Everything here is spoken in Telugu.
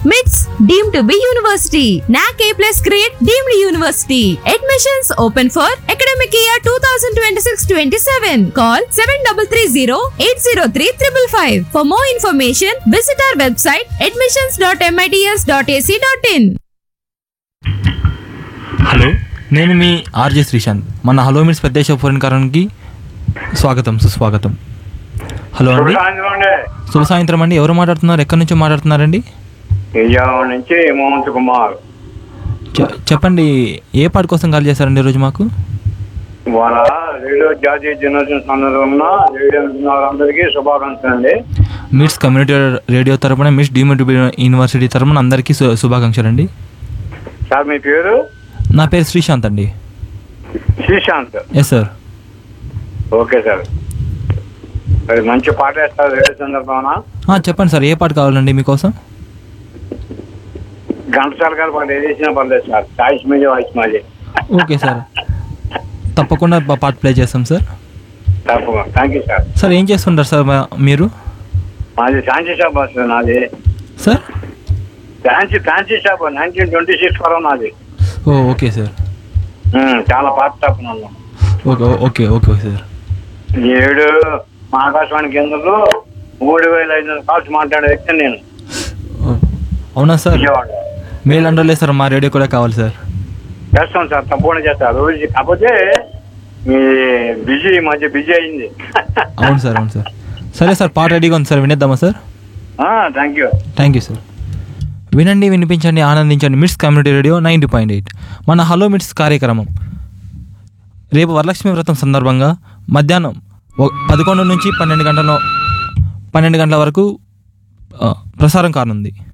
మిట్స్ deem to be university NAAC A plus grade deemed university admissions open for academic year two thousand twenty six twenty seven call seven double three zero eight zero three triple five for more information visit our website admissions dot MITS dot AC dot in hello నేను మీ ఆర్జే శ్రీశాంత్ మన హలో మిట్స్ ప్రత్యక్ష పూరణకారానికి స్వాగతం సుస్వాగతం హలో అండి సాయంత్రం అండి శుభ సాయంత్రం అండి ఎవరు మాట్లాడుతున్నారు ఎక్కడి నుంచి మాట్లాడుతున్నారండి విజయవాడ నుంచి మోహన్ కుమార్ చె- చెప్పండి ఏ పాట కోసం కాల్ చేశారండి ఈరోజు మాకు వాళ్ళ రేడియో జాతీయ దినోత్సవం సందర్భంగా రేడియో అందరికీ శుభాకాంక్షలు అండి మిట్స్ కమ్యూనిటీ రేడియో తరపున మిట్స్ డీమ్డ్ యూనివర్సిటీ తరపున అందరికీ శు- శుభాకాంక్షలు అండి సార్ మీ పేరు నా పేరు శ్రీశాంత్ అండి Sreesanth S sir okay sir మరి మంచి పాట వేస్తారు రేడియో సందర్భంగా చెప్పండి సార్ ఏ పాట కావాలండి మీకోసం ఘంటసాల గారు పాట ఏది వేసినా పర్లేదు సార్ చాయిస్ మీదే వాయిస్ మాది ఓకే సార్ తప్పకుండా పా- పాట ప్లే చేస్తాం సార్ తప్పకుండా థ్యాంక్ యూ సార్ సార్ ఏం చేస్తుంటారు సార్ మా- మీరు మాది ఫ్యాన్సీ షాప్ వస్తుంది నాది sir fancy fancy shop nineteen twenty six వరకు నాది ఓ ఓకే సార్ ఉమ్, చాలా పాత షాప్ నన్ను ఓకే ఓకే ఓకే సార్ ఏడు మా ఆకాశవాణి కేంద్రంలో మూడు వేల ఐదు వందల కాల్స్ మాట్లాడే వ్యక్తి నేను ఓ, అవునా సార్ విజయవాడ మెయిల్ అండర్లే సార్ మా రేడియో కూడా కావాలి సార్ చేస్తాం సార్ తప్పకుండా చేస్తారు రోజు కాకపోతే మీ బిజీ ఈ మధ్య బిజీ అయింది అవును సార్ అవును సార్ సరే సార్ పాట రెడీగా ఉంది సార్ వినేద్దామా sir thank you thank you sir వినండి వినిపించండి ఆనందించండి MITS community radio ninety point eight మన హలో మిట్స్ కార్యక్రమం రేపు వరలక్ష్మి వ్రతం సందర్భంగా మధ్యాహ్నం ఒ- పదకొండు నుంచి పన్నెండు గంటల పన్నెండు గంటల వరకు ఆ, ప్రసారం కానుంది